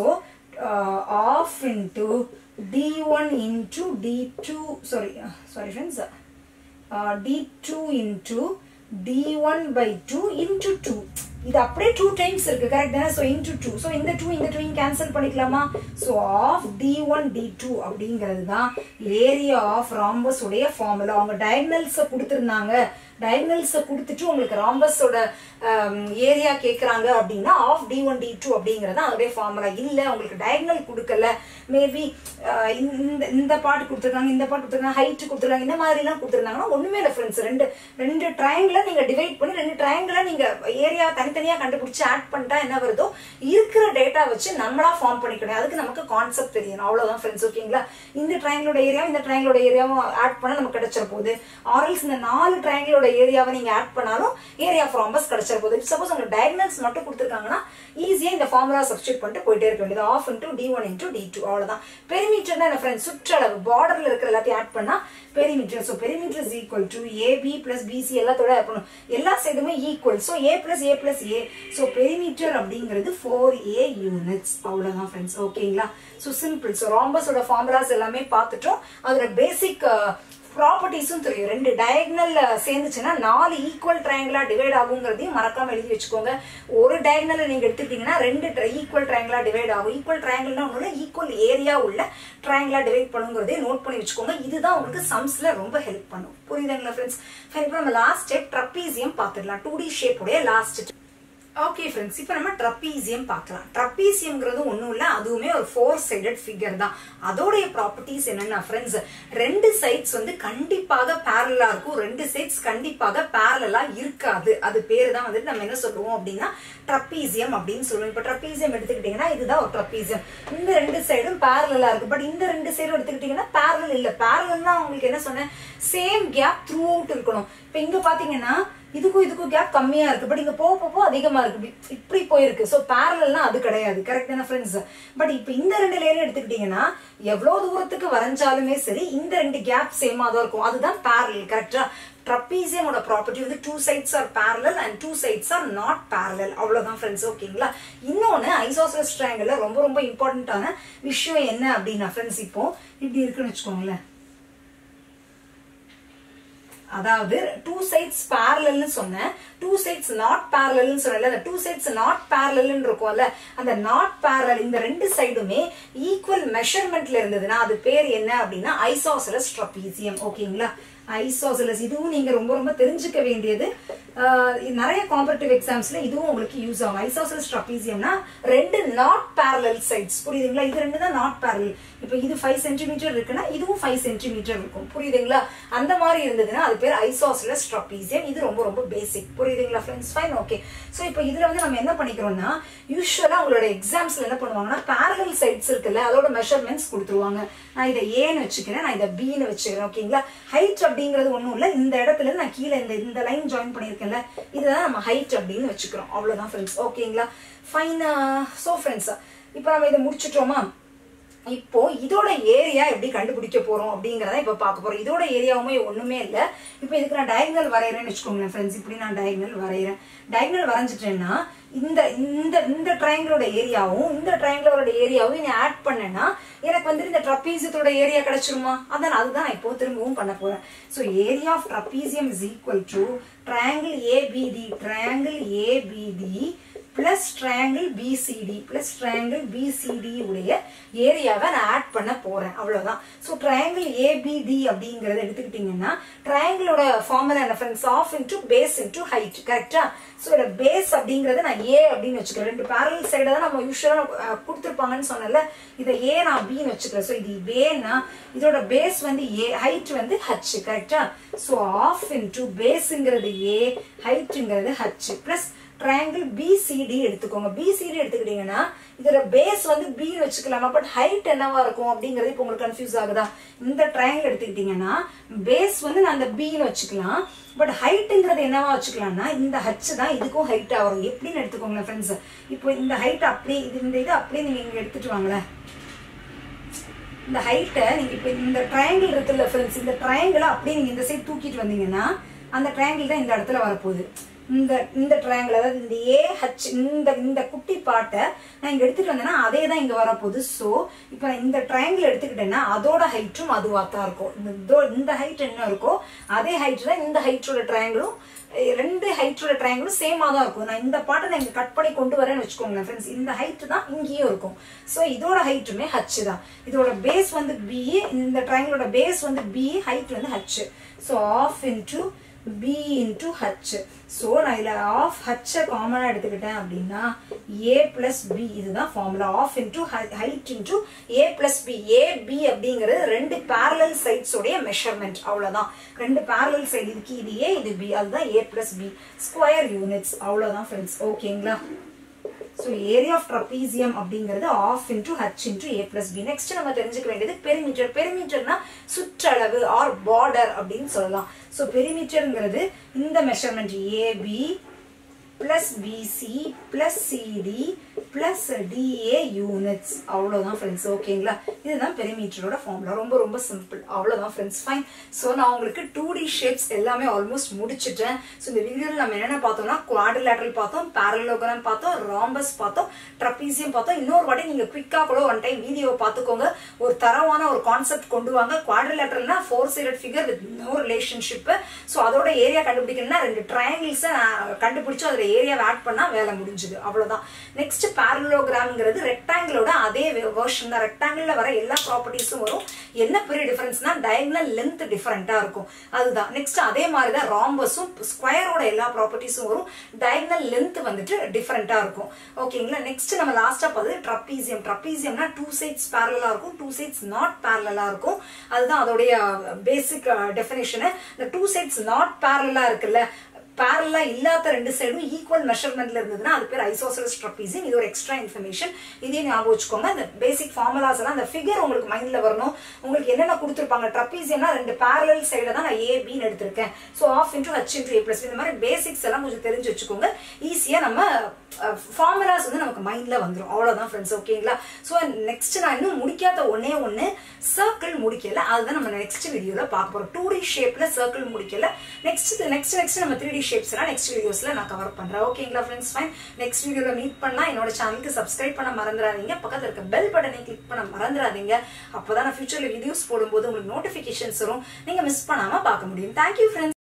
half into D one into D two sorry sorry friends D two into D one by two into two இது அப்படியே two times இருக்கு correct தானே so into two so இந்த two இந்த two cancel பண்ணிக்கலாமா so half D one D two அப்படிங்கிறது தான் area of rhombus உடைய ஃபார்முலா அவங்க டயக்னல்ஸை கொடுத்துருந்தாங்க டயக்னல்ஸை கொடுத்துட்டு உங்களுக்கு ராம்பஸோட ஏரியா கேட்குறாங்க அப்படின்னா half D one D two அப்படிங்கிறது தான் அதோடைய ஃபார்முலா இல்லை உங்களுக்கு டயக்னல் கொடுக்கல மேபி இந்த இந்த பாட்டு கொடுத்துருக்காங்க இந்த பாட்டு கொடுத்துருக்காங்க ஹைட் கொடுத்துருக்காங்க இந்த மாதிரிலாம் கொடுத்துருந்தாங்கன்னா ஒண்ணுமே இல்லை ஃப்ரெண்ட்ஸ் ரெண்டு ரெண்டு ட்ரையாங்கிளை நீங்க டிவைட் பண்ணி ரெண்டு ட்ரையாங்கிளை நீங்க ஏரியா தனித்தனியா கண்டுபிடிச்சு ஆட் பண்ணிட்டா என்ன வருதோ இருக்கிற டேட்டா வச்சு நம்மளா ஃபார்ம் பண்ணிக்கணும் அதுக்கு நமக்கு கான்செப்ட் தெரியணும் அவ்வளவுதான் ஃப்ரெண்ட்ஸ் ஓகேங்களா இந்த ட்ரையாங்கிளோட ஏரியாவும் இந்த ட்ரையாங்கிளோட ஏரியாவும் ஆட் பண்ணா நமக்கு கிடைச்சிட போகுது ஆர்எல்ஸ் இந்த நாலு ட்ரையாங்கிளோட ஏரியாவை நீங்க ஆட் பண்ணாலும் ஏரியா ஆஃப் ராம்பஸ் கிடைச்சிட போகுது சப்போஸ் உங்களுக்கு டயக்னல்ஸ் மட்டும் கொடுத்துருக்காங்கன்னா ஈஸியா இந்த ஃபார்முலா சப்ஸ்டியூட் பண்ணிட்டு போயிட்டே இருக்க வேண்டியது half into D one into D two அவ்வளவுதான் பெரிமீட்டர் என்ன ஃப்ரெண்ட்ஸ் சுற்றளவு பார்டர்ல இருக்கிற எல்லாத்தையும் ஆட் பண்ணா perimeter so perimeter is equal to AB plus BC எல்லாத்தோட ஆட் பண்ணும் எல்லா சைடுமே equal so A plus A plus A so perimeter அப்படிங்கிறது ஃபோர் ஏ யூனிட்ஸ் அவ்வளவுதான் ஃப்ரெண்ட்ஸ் ஓகேங்களா ஸோ சிம்பிள் ஸோ ராம்பஸோட ஃபார்முலாஸ் எல்லாமே பார்த்துட்டோம் அதோட பேசிக் ப்ராப்பர்ட்டிஸும் தெரியும் ரெண்டு டயக்னல் சேர்ந்துச்சுன்னா நாலு ஈக்குவல் ட்ரையாங்கிளா டிவைட் ஆகுங்கிறதையும் மறக்காம எழுதி வச்சுக்கோங்க ஒரு டயக்னல் நீங்க எடுத்துக்கிட்டீங்கன்னா ரெண்டு ஈக்குவல் ட்ரையாங்கிளா டிவைட் ஆகும் ஈக்குவல் ட்ரையாங்கிள்னா ஒண்ணு ஈக்குவல் ஏரியா உள்ள ட்ரையாங்கிளா டிவைட் பண்ணுங்கிறதையும் நோட் பண்ணி வச்சுக்கோங்க இதுதான் உங்களுக்கு சம்ஸ்ல ரொம்ப ஹெல்ப் பண்ணும் புரியுதுங்களா ஃப்ரெண்ட்ஸ் இப்போ நம்ம லாஸ்ட் ஸ்டெப் ட்ரப்பீசியம் பார்த்துடலாம் டூ டி ஷேப் உடைய லாஸ்ட் ஓகே ஃப்ரெண்ட்ஸ் இப்போ நம்ம ட்ரப்பீசியம் பார்க்கலாம் ட்ரப்பீசியம்ங்கிறது ஒன்றும் இல்லை அதுவுமே ஒரு ஃபோர் சைடட் ஃபிகர் தான் அதோடைய ப்ராப்பர்ட்டிஸ் என்னன்னா ஃப்ரெண்ட்ஸ் ரெண்டு சைட்ஸ் வந்து கண்டிப்பாக பேரலா இருக்கும் ரெண்டு சைட்ஸ் கண்டிப்பாக பேரலா இருக்காது அது பேர் தான் வந்துட்டு நம்ம என்ன சொல்லுவோம் அப்படின்னா ட்ரப்பீசியம் அப்படின்னு சொல்லுவோம் இப்போ ட்ரப்பீசியம் எடுத்துக்கிட்டீங்கன்னா இதுதான் ஒரு ட்ரப்பீசியம் இந்த ரெண்டு சைடும் பேரலா இருக்கு பட் இந்த ரெண்டு சைடும் எடுத்துக்கிட்டீங்கன்னா பேரலல் இல்லை பேரலல்னா உங்களுக்கு என்ன சொன்னேன் சேம் கேப் த்ரூ அவுட் இருக்கணும் இப்போ இங்க பாத்தீங்கன்னா இதுக்கும் இதுக்கும் கேப் கம்மியா இருக்கு பட் இங்க போக போக அதிகமா இருக்கு இப்படி- இப்படி போயிருக்கு சோ பேரலல்னா அது கிடையாது கரெக்ட் தானே ஃப்ரெண்ட்ஸ் பட் இப்போ இந்த ரெண்டு லேயர் எடுத்துக்கிட்டீங்கன்னா எவ்வளவு தூரத்துக்கு வரைஞ்சாலுமே சரி இந்த ரெண்டு கேப் சேமா தான் இருக்கும் அதுதான் பேரலல் கரெக்டா ட்ரப்பீசியமோட ப்ராப்பர்ட்டி வந்து two sides are parallel and two sides are not parallel அவ்வளவுதான் ஃப்ரெண்ட்ஸ் ஓகேங்களா இன்னொன்னு ஐசோசலஸ் ட்ரையாங்கிள் ரொம்ப ரொம்ப இம்பார்ட்டன்டான விஷயம் என்ன அப்படின்னா ஃப்ரெண்ட்ஸ் இப்போ இப்படி இருக்குன்னு வச்சுக்கோங்களேன் அதாவது டூ சைட்ஸ் பேரலல்னு சொன்னேன் டூ சைட்ஸ் நாட் பேரலல்னு சொன்னேன்ல அந்த டூ சைட்ஸ் நாட் பேரலல்னு இருக்கும்ல அந்த நாட் பேரலல் இந்த ரெண்டு சைடுமே ஈக்குவல் மெஷர்மெண்ட்ல இருந்ததுன்னா அது பேர் என்ன அப்படின்னா ஐசோசலஸ் ட்ரப்பீசியம் ஓகேங்களா ஐசோசலஸ் இதுவும் நீங்க ரொம்ப ரொம்ப தெரிஞ்சுக்க வேண்டியது ஆஹ் நிறைய காம்படிட்டிவ் எக்ஸாம்ஸ்ல இதுவும் உங்களுக்கு யூஸ் ஆகும் ஐசோசல்ஸ் ட்ரபீசியம்னா ரெண்டு நாட் parallel சைட்ஸ் புரியுதுங்களா இது ரெண்டு தான் நாட் parallel இப்போ இது ஃபைவ் சென்டிமீட்டர் இருக்குன்னா இதுவும் ஃபைவ் சென்டிமீட்டர் இருக்கும் புரியுதுங்களா அந்த மாதிரி இருந்ததுன்னா அது பேர் ஐசோசலஸ் ட்ரபீசியம் இது ரொம்ப ரொம்ப பேசிக் புரியுதுங்களா ஃப்ரெண்ட்ஸ் ஃபைன் ஓகே ஸோ இப்போ இதுல வந்து நம்ம என்ன பண்ணிக்கிறோம்னா யூஸ்வலா உங்களோட எக்ஸாம்ஸ்ல என்ன பண்ணுவாங்கன்னா parallel சைட்ஸ் இருக்குல்ல அதோட மெஷர்மெண்ட்ஸ் கொடுத்துருவாங்க நான் இதை ஏன்னு வச்சுக்கிறேன் நான் இதை பின்னு வச்சுக்கிறேன் ஓகேங்களா ஹைட் அப்படிங்கிறது ஒன்றும் இல்லை இந்த இடத்துல இருந்து நான் கீழே இந்த இந்த லைன் ஜாயின் பண்ணியிருக்கேன்ல இதுதான் நம்ம ஹைட் அப்படின்னு வச்சுக்கிறோம் அவ்வளவுதான் ஃப்ரெண்ட்ஸ் ஓகேங்களா ஃபைன் ஸோ ஃப்ரெண்ட்ஸ் இப்போ நம்ம இதை முடிச்சிட்டோமா இப்போ இதோட ஏரியா எப்படி கண்டுபிடிக்க போறோம் அப்படிங்கறத இப்ப பார்க்க போறோம் இதோட ஏரியாவுமே ஒண்ணுமே இல்ல இப்போ இதுக்கு நான் டயகனல் வரைகிறேன்னு வச்சுக்கோங்களேன் ஃப்ரெண்ட்ஸ் இப்படி நான் டயகனல் வரைகிறேன் டயகனல் வரைஞ்சிட்டேன்னா இந்த இந்த இந்த ட்ரையாங்கிளோட ஏரியாவும் இந்த ட்ரையாங்கிளோட ஏரியாவும் நீ ஆட் பண்ணேன்னா எனக்கு வந்து இந்த ட்ரப்பீசியத்தோட ஏரியா கிடைச்சிருமா அதான் அதுதான் நான் இப்போ திரும்பவும் பண்ண போறேன் so area of trapezium is equal to triangle ABD triangle ABD plus triangle BCD plus triangle BCD உடைய ஏரியாவை நான் ஆட் பண்ண போறேன் அவ்வளவுதான் ஸோ ட்ரையாங்கிள் ஏபிடி அப்படிங்கறத எடுத்துக்கிட்டீங்கன்னா ட்ரையாங்கிளோட ஃபார்முலா என்ன friends half into base into height கரெக்டா ஸோ இதோட பேஸ் அப்படிங்கறத நான் ஏ அப்படின்னு வச்சுக்கிறேன் ரெண்டு பேரல் சைடை தான் நம்ம யூஸ்வலாக கொடுத்துருப்பாங்கன்னு சொன்னல இதை ஏ நான் பின்னு வச்சுக்கிறேன் ஸோ இது ஏன்னா இதோட பேஸ் வந்து ஏ ஹைட் வந்து ஹச் கரெக்டா ஸோ ஆஃப் இன்டூ பேஸுங்கிறது ஏ ஹைட்டுங்கிறது ஹச் பிளஸ் ட்ரையாங்கிள் பிசிடி எடுத்துக்கோங்க பிசிடி எடுத்துக்கிட்டீங்கன்னா இதோட பேஸ் வந்து பின்னு வச்சுக்கலாமா பட் ஹைட் என்னவா இருக்கும் அப்படிங்கறது இப்போ உங்களுக்கு கன்ஃபியூஸ் ஆகுதா இந்த ட்ரையாங்கிள் எடுத்துக்கிட்டீங்கன்னா பேஸ் வந்து நான் அந்த பின்னு வச்சுக்கலாம் பட் ஹைட்டுங்கிறது என்னவா வச்சுக்கலாம்னா இந்த ஹச் தான் இதுக்கும் ஹைட்டா வரும் எப்படின்னு எடுத்துக்கோங்களேன் ஃப்ரெண்ட்ஸ் இப்போ இந்த ஹைட் அப்படியே இது இந்த இது அப்படியே நீங்க இங்க எடுத்துட்டு வாங்களேன் இந்த ஹைட்டை நீங்க இப்ப இந்த ட்ரையாங்கிள் இருக்குல்ல ஃப்ரெண்ட்ஸ் இந்த ட்ரையாங்கிளை அப்படியே நீங்க இந்த சைடு தூக்கிட்டு வந்தீங்கன்னா அந்த ட்ரையாங்கிள் தான் இந்த இடத்துல வரப்போகுது இந்த இந்த ட்ரையாங்கிள் அதாவது இந்த ஏ ஹச் இந்த இந்த குட்டி பாட்டை நான் இங்க எடுத்துட்டு வந்தேன்னா அதே தான் இங்க வரப்போகுது ஸோ இப்போ நான் இந்த ட்ரையாங்கிள் எடுத்துக்கிட்டேன்னா அதோட ஹைட்டும் அதுவாக தான் இருக்கும் இந்த இதோ- இந்த ஹைட் என்ன இருக்கோ அதே ஹைட் தான் இந்த ஹைட்டோட ட்ரையாங்கிளும் ரெண்டு ஹைட்டோட ட்ரையாங்கிளும் சேமா தான் இருக்கும் நான் இந்த பாட்டை நான் இங்க கட் பண்ணி கொண்டு வரேன்னு வச்சுக்கோங்களேன் ஃப்ரெண்ட்ஸ் இந்த ஹைட் தான் இங்கேயும் இருக்கும் ஸோ இதோட ஹைட்டுமே ஹச் தான் இதோட பேஸ் வந்து பி இந்த ட்ரையாங்கிளோட பேஸ் வந்து பி ஹைட் வந்து H so half into B into H so நான் இதில் ஆஃப் ஹச்சை காமனாக எடுத்துக்கிட்டேன் அப்படின்னா ஏ பிளஸ் பி இதுதான் formula half into height into A plus B A B அப்படிங்கிறது ரெண்டு பேரலல் சைட்ஸோடைய மெஷர்மெண்ட் அவ்வளோதான் ரெண்டு பேரலல் சைடு இதுக்கு இது ஏ இது பி அதுதான் A plus B square units அவ்வளோதான் ஃப்ரெண்ட்ஸ் ஓகேங்களா ஸோ ஏரியா ஆஃப் ட்ரபீசியம் அப்படிங்கிறது half into H into A plus B next நம்ம தெரிஞ்சுக்க வேண்டியது பெரிமீட்டர் பெரிமீட்டர்னா சுற்றளவு ஆர் பார்டர் அப்படின்னு சொல்லலாம் ஸோ பெரிமீட்டருங்கிறது இந்த measurement AB plus BC plus CD plus DA units அவ்வளோதான் ஃப்ரெண்ட்ஸ் ஓகேங்களா இதுதான் பெரிமீட்டரோட ஃபார்முலா ரொம்ப ரொம்ப சிம்பிள் அவ்வளோதான் ஃப்ரெண்ட்ஸ் ஃபைன் ஸோ நான் உங்களுக்கு டூ டி ஷேப்ஸ் எல்லாமே ஆல்மோஸ்ட் முடிச்சிட்டேன் ஸோ இந்த வீடியோவில் நம்ம என்னென்ன பார்த்தோம்னா குவாட்ரிலேட்டரல் பார்த்தோம் பேரலோகிராம் பார்த்தோம் ராம்பஸ் பார்த்தோம் ட்ரப்பீசியம் பார்த்தோம் இன்னொரு வாட்டி நீங்கள் குவிக்காக கூட ஒன் டைம் வீடியோவை பார்த்துக்கோங்க ஒரு தரமான ஒரு கான்செப்ட் கொண்டு வாங்க குவாட்ரிலேட்டரல்னா four sided figure with no relationship so அதோட ஏரியா கண்டுபிடிக்கணும்னா ரெண்டு ட்ரையாங்கிள்ஸை நான் கண்டுபிடிச்சு அதில் ஏரியாவை ஆட் பண்ணா வேலை முடிஞ்சுது அவ்வளவுதான் நெக்ஸ்ட் பேரலோகிராம்ங்கிறது ரெக்டாங்கிளோட அதே வெர்ஷன் தான் ரெக்டாங்கிள்ல வர எல்லா ப்ராப்பர்ட்டிஸும் வரும் என்ன பெரிய டிஃபரன்ஸ்னா டயகனல் லென்த் டிஃபரெண்டா இருக்கும் அதுதான் நெக்ஸ்ட் அதே மாதிரி தான் ராம்பஸும் ஸ்கொயரோட எல்லா ப்ராப்பர்ட்டிஸும் வரும் டயகனல் லென்த் வந்துட்டு டிஃபரெண்டா இருக்கும் ஓகேங்களா நெக்ஸ்ட் நம்ம லாஸ்டா பார்த்தது ட்ரப்பீசியம் ட்ரப்பீசியம்னா டூ சைட்ஸ் பேரலா இருக்கும் டூ சைட்ஸ் நாட் பேரலா இருக்கும் அதுதான் அதோடைய பேசிக் டெஃபினேஷன் இந்த டூ சைட்ஸ் நாட் பேரலா இருக்குல்ல பேரலா இல்லாத ரெண்டு சைடும் ஈக்குவல் மெஷர்மெண்ட்ல இருந்ததுன்னா அது பேர் ஐசோசலஸ் ட்ரப்பீசியம் இது ஒரு எக்ஸ்ட்ரா இன்ஃபர்மேஷன் இதையும் ஞாபகம் வச்சுக்கோங்க இந்த பேசிக் ஃபார்முலாஸ் எல்லாம் அந்த ஃபிகர் உங்களுக்கு மைண்ட்ல வரணும் உங்களுக்கு என்னென்ன கொடுத்துருப்பாங்க ட்ரப்பீசியம்னா ரெண்டு பேரலல் சைடை தான் நான் ஏ பின்னு எடுத்திருக்கேன் so half into H into A plus இந்த மாதிரி பேசிக்ஸ் எல்லாம் கொஞ்சம் தெரிஞ்சு வச்சுக்கோங்க ஈஸியா நம்ம ஃபார்முலாஸ் வந்து நமக்கு மைண்ட்ல வந்துடும் அவ்வளவுதான் ஃப்ரெண்ட்ஸ் ஓகேங்களா ஸோ நெக்ஸ்ட் நான் இன்னும் முடிக்காத ஒன்னே ஒன்று சர்க்கிள் முடிக்கல அதுதான் நம்ம நெக்ஸ்ட் வீடியோல பார்க்க போறோம் டூ டி ஷேப்ல சர்க்கிள் முடிக்கல நெக்ஸ்ட் நெக்ஸ்ட் நெக்ஸ்ட் நம்ம த்ரீ டி ஷேப்ஸ் எல்லாம் நெக்ஸ்ட் வீடியோஸ்ல நான் கவர் பண்றேன் ஓகேங்களா ஃப்ரெண்ட்ஸ் ஃபைன் நெக்ஸ்ட் வீடியோல மீட் பண்ணா என்னோட சேனலுக்கு சப்ஸ்கிரைப் பண்ண மறந்துடாதீங்க பக்கத்துல இருக்க பெல் பட்டனை கிளிக் பண்ண மறந்துடாதீங்க அப்பதான் நான் ஃபியூச்சர்ல வீடியோஸ் போடும்போது உங்களுக்கு நோட்டிபிகேஷன்ஸ் வரும் நீங்க மிஸ் பண்ணாம பார்க்க முடியும் தேங்க்யூ ஃப்ரெண்ட்ஸ்